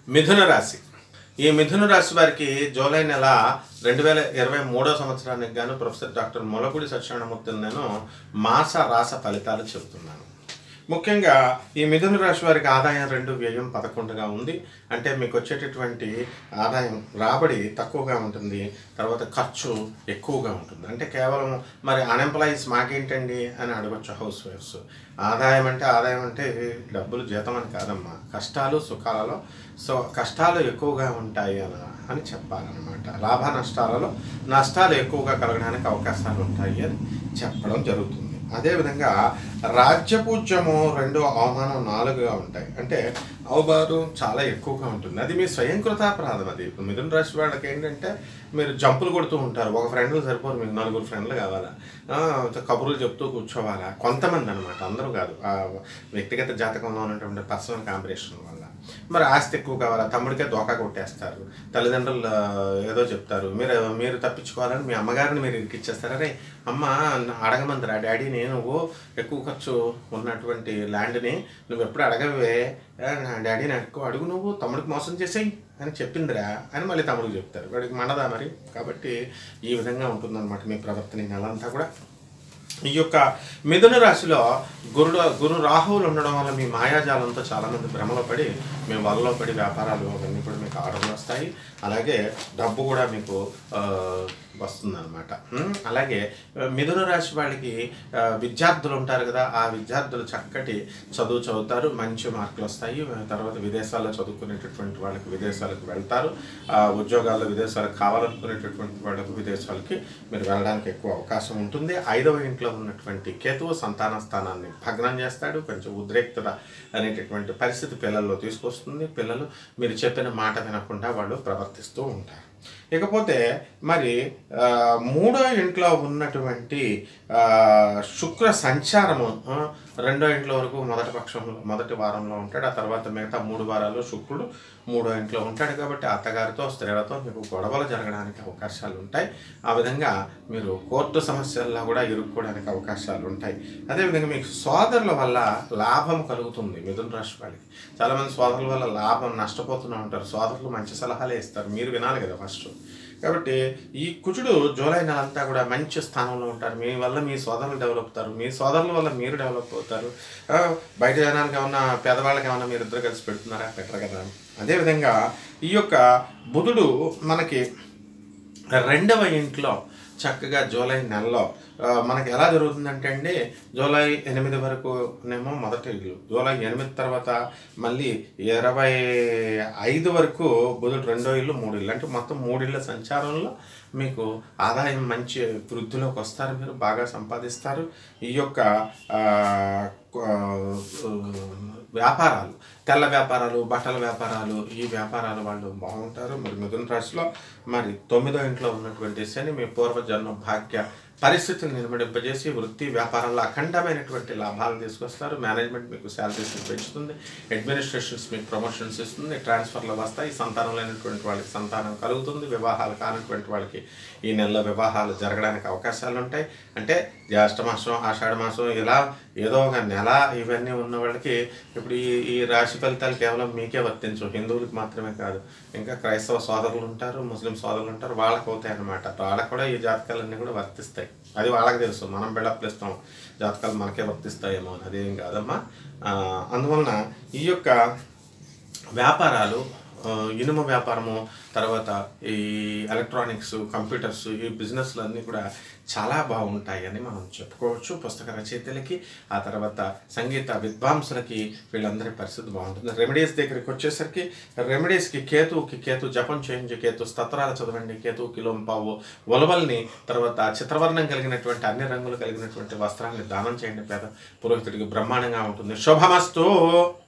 మిథున రాశి ఈ మిథున రాశి వారికి జూలై నెల రెండు వేల ఇరవై మూడో సంవత్సరానికి గాను ప్రొఫెసర్ డాక్టర్ మొలపూడి సత్యనారాయణమూర్తి నేను మాస రాస ఫలితాలు చెబుతున్నాను ముఖ్యంగా ఈ మిథున రాశి వారికి ఆదాయం రెండు వ్యయం పదకొండుగా ఉంది అంటే మీకు వచ్చేటటువంటి ఆదాయం రాబడి తక్కువగా ఉంటుంది తర్వాత ఖర్చు ఎక్కువగా ఉంటుంది అంటే కేవలం మరి అన్ఎంప్లాయీస్ మాకేంటండి అని అడగచ్చు హౌస్ వైఫ్స్ ఆదాయం అంటే ఆదాయం అంటే డబ్బులు జీతం అని కాదమ్మా కష్టాలు సుఖాలలో సో కష్టాలు ఎక్కువగా ఉంటాయి అని అని చెప్పాలన్నమాట లాభ నష్టాలలో నష్టాలు ఎక్కువగా కలగడానికి అవకాశాలు ఉంటాయి అని చెప్పడం జరుగుతుంది అదేవిధంగా రాజ్యపూజ్యము రెండు అవమానం నాలుగుగా ఉంటాయి అంటే అవమానం చాలా ఎక్కువగా ఉంటుంది అది మీ స్వయంకృతాపరాధం అది ఇప్పుడు మిథున రాశి వాళ్ళకి ఏంటంటే మీరు జంపులు కొడుతూ ఉంటారు ఒక ఫ్రెండ్లు సరిపోరు మీకు నలుగురు ఫ్రెండ్లు కావాలా ఆ, కబుర్లు చెప్తూ కూర్చోవాలా కొంతమంది అనమాట అందరూ కాదు ఆ వ్యక్తిగత జాతకంలో ఉన్నటువంటి పర్సనల్ కాంబినేషన్ వల్ల మరి ఆస్తి ఎక్కువ కావాలా తమ్ముడికే దోకా కొట్టేస్తారు తల్లిదండ్రులు ఆ, ఏదో చెప్తారు మీరు మీరు తప్పించుకోవాలని మీ అమ్మగారిని మీరు ఇరికిచ్చేస్తారు అరే అమ్మ అడగమందిరా డాడీని నువ్వు ఎక్కువ ఖర్చు ఉన్నటువంటి ల్యాండ్ని నువ్వు ఎప్పుడు అడగవే "ఏ, నా డాడీని ఎక్కువ అడుగు నువ్వు తమ్ముడికి మోసం చేసేయి అని చెప్పిందిరా అని మళ్ళీ తమ్ముడికి చెప్తారు వాడికి మండదా మరి కాబట్టి ఈ విధంగా ఉంటుందన్నమాట మీ ప్రవర్తన ఈ నెలంతా కూడా ఈ యొక్క మిథున రాశిలో గురుడు గురు రాహువులు ఉండడం వల్ల మీ మాయాజాలంతో చాలామంది భ్రమలో పడి మీ వలలో పడి వ్యాపారాలు అవన్నీ కూడా మీకు ఆర్డర్లు వస్తాయి అలాగే డబ్బు కూడా మీకు ఆ, వస్తుందన్నమాట ఉమ్, అలాగే ఆ, మిథున రాశి వాళ్ళకి ఆ, విద్యార్థులు ఉంటారు కదా ఆ విద్యార్థులు చక్కటి చదువు చదువుతారు మంచి మార్కులు వస్తాయి తర్వాత విదేశాల్లో చదువుకునేటటువంటి వాళ్ళకి విదేశాలకు వెళ్తారు ఆ, ఉద్యోగాల్లో విదేశాలకు కావాలనుకునేటటువంటి వాళ్ళకు విదేశాలకి మీరు వెళ్ళడానికి ఎక్కువ అవకాశం ఉంటుంది ఐదవ ఇంట్లో ఉన్నటువంటి కేతువు సంతాన స్థానాన్ని భగ్నం చేస్తాడు కొంచెం ఉద్రేక్తత అనేటటువంటి పరిస్థితి పిల్లల్లో తీసుకొస్తుంది పిల్లలు మీరు చెప్పిన మాట వినకుండా వాళ్ళు ప్రవర్తిస్తూ ఉంటారు ఇకపోతే మరి ఆ, మూడో ఇంట్లో ఉన్నటువంటి ఆ, శుక్ర సంచారము ఆ, రెండో ఇంట్లో వరకు మొదటి పక్షంలో మొదటి వారంలో ఉంటాడు ఆ తర్వాత మిగతా మూడు వారాలు శుక్రుడు మూడో ఇంట్లో ఉంటాడు కాబట్టి అత్తగారితో స్త్రీలతో మీకు గొడవలు జరగడానికి అవకాశాలు ఉంటాయి ఆ విధంగా మీరు కోర్టు సమస్యల్లో కూడా ఇరుక్కోవడానికి అవకాశాలు ఉంటాయి అదేవిధంగా మీకు సోదరుల వల్ల లాభం కలుగుతుంది మిథున రాశి వాళ్ళకి చాలామంది సోదరుల వల్ల లాభం నష్టపోతూనే ఉంటారు సోదరులు మంచి సలహాలే ఇస్తారు మీరు వినాలి కదా ఫస్ట్ కాబట్టి ఈ కుజుడు జూలై నెల అంతా కూడా మంచి స్థానంలో ఉంటారు మీ వల్ల మీ సోదరులు డెవలప్ అవుతారు మీ సోదరుల వల్ల మీరు డెవలప్ అవుతారు ఆ, బయట జనానికి ఏమన్నా పేదవాళ్ళకి ఏమన్నా మీరు ఇద్దరు కలిసి పెడుతున్నారా పెట్టరు కదా అదేవిధంగా ఈ యొక్క బుధుడు మనకి రెండవ ఇంట్లో చక్కగా జూలై నెలలో ఆ, మనకి ఎలా జరుగుతుందంటే అండి జూలై ఎనిమిది వరకు నేమో మొదటి ఇల్లు జూలై ఎనిమిది తర్వాత మళ్ళీ ఇరవై ఐదు వరకు బుధుడు రెండో ఇల్లు మూడు ఇల్లు అంటే మొత్తం మూడు ఇళ్ళ సంచారంలో మీకు ఆదాయం మంచి వృద్ధిలోకి వస్తారు మీరు బాగా సంపాదిస్తారు ఈ యొక్క ఆ, ఆ, వ్యాపారాలు తెల్ల వ్యాపారాలు బట్టల వ్యాపారాలు ఈ వ్యాపారాలు వాళ్ళు బాగుంటారు మరి మిథున రాశిలో మరి తొమ్మిదో ఇంట్లో ఉన్నటువంటి శని మీ పూర్వజన్మ భాగ్య పరిస్థితులు నిలబడింపజేసి వృత్తి వ్యాపారంలో అఖండమైనటువంటి లాభాలను తీసుకొస్తారు మేనేజ్మెంట్ మీకు శాలరీస్ పెంచుతుంది అడ్మినిస్ట్రేషన్స్ మీకు ప్రమోషన్స్ ఇస్తుంది ట్రాన్స్ఫర్లు వస్తాయి సంతానం లేనటువంటి వాళ్ళకి సంతానం కలుగుతుంది వివాహాలు కానటువంటి వాళ్ళకి ఈ నెలలో వివాహాలు జరగడానికి అవకాశాలు ఉంటాయి అంటే జ్యేష్ఠ మాసం ఆషాఢ మాసం ఇలా ఏదో ఒక నెల ఇవన్నీ ఉన్న వాళ్ళకి ఇప్పుడు ఈ ఈ రాశి ఫలితాలు కేవలం మీకే వర్తించవు హిందువులకు మాత్రమే కాదు ఇంకా క్రైస్తవ సోదరులు ఉంటారు ముస్లిం సోదరులు ఉంటారు వాళ్ళకి అవుతాయి అన్నమాట వాళ్ళకు కూడా ఈ జాతకాలన్నీ కూడా వర్తిస్తాయి అది వాళ్ళకి తెలుసు మనం బిల్డప్ ఇస్తాం జాతకాలు మనకే వర్తిస్తాయేమో అని అదేం కాదమ్మా ఆ, అందువలన ఈ యొక్క వ్యాపారాలు ఆ, ఇనుము వ్యాపారము తర్వాత ఈ ఎలక్ట్రానిక్స్ కంప్యూటర్స్ ఈ బిజినెస్లు అన్నీ కూడా చాలా బాగుంటాయి అని మనం చెప్పుకోవచ్చు పుస్తక రచయితలకి ఆ తర్వాత సంగీత విద్వాంసులకి వీళ్ళందరి పరిస్థితి బాగుంటుంది రెమెడీస్ దగ్గరికి వచ్చేసరికి రెమెడీస్కి కేతువుకి కేతు జపం చేయించి కేతు స్తత్రాలు చదవండి కేతు కిలోంపావు ఉలవల్ని తర్వాత చిత్రవర్ణం కలిగినటువంటి అన్ని రంగులు కలిగినటువంటి వస్త్రాన్ని దానం చేయండి పేద పురోహితుడికి బ్రహ్మాండంగా ఉంటుంది శుభమస్తు